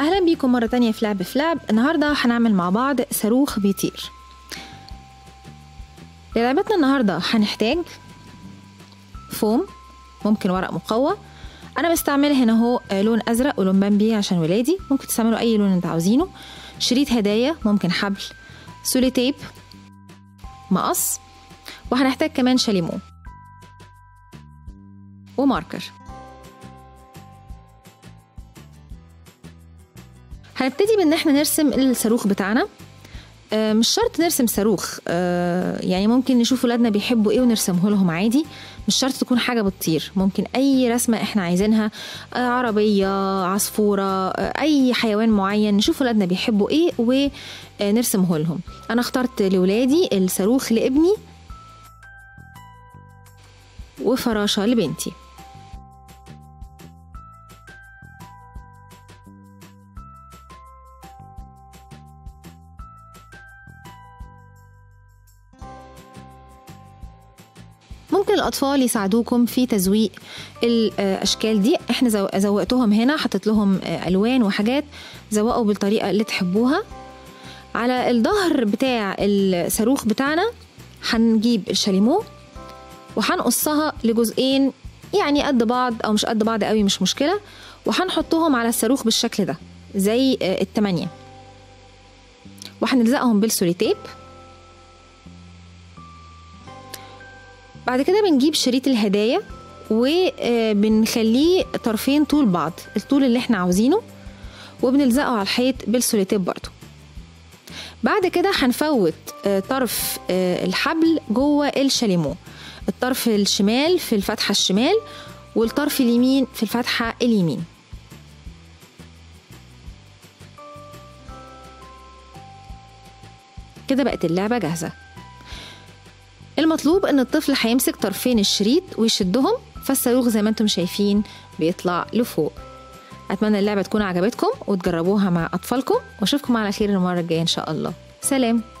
أهلا بيكم مرة تانية في لعب في لعب النهاردة هنعمل مع بعض صاروخ بيطير للعبتنا النهاردة هنحتاج فوم ممكن ورق مقوى أنا بستعمل هنا اهو لون أزرق ولون بامبي عشان ولادي ممكن تستعملوا أي لون انت عاوزينه شريط هدايا ممكن حبل سولي تيب مقص وهنحتاج كمان شاليمو وماركر هنبتدي بان احنا نرسم الصاروخ بتاعنا آه، مش شرط نرسم صاروخ آه، يعني ممكن نشوف ولادنا بيحبوا ايه ونرسمه لهم عادي مش شرط تكون حاجه بتطير ممكن اي رسمه احنا عايزينها آه، عربيه عصفوره اي حيوان معين نشوف ولادنا بيحبوا ايه ونرسمه لهم انا اخترت لولادي الصاروخ لابني وفراشه لبنتي ممكن الأطفال يساعدوكم في تزويق الأشكال دي احنا زوقتهم هنا حطيت لهم ألوان وحاجات زوقوا بالطريقة اللي تحبوها على الظهر بتاع الصاروخ بتاعنا هنجيب الشاليمو وهنقصها لجزئين يعني قد بعض أو مش قد بعض قوي مش مشكلة وهنحطهم على الصاروخ بالشكل ده زي التمانية وهنلزقهم بالسوليتيب بعد كده بنجيب شريط الهدايا وبنخليه طرفين طول بعض الطول اللي احنا عاوزينه وبنلزقه على الحيط بالسوليتيب برضو بعد كده هنفوت طرف الحبل جوه الشاليمو الطرف الشمال في الفتحة الشمال والطرف اليمين في الفتحة اليمين كده بقت اللعبة جاهزة المطلوب ان الطفل هيمسك طرفين الشريط ويشدهم فالصاروخ زي ما انتم شايفين بيطلع لفوق اتمنى اللعبه تكون عجبتكم وتجربوها مع اطفالكم واشوفكم على خير المره الجايه ان شاء الله سلام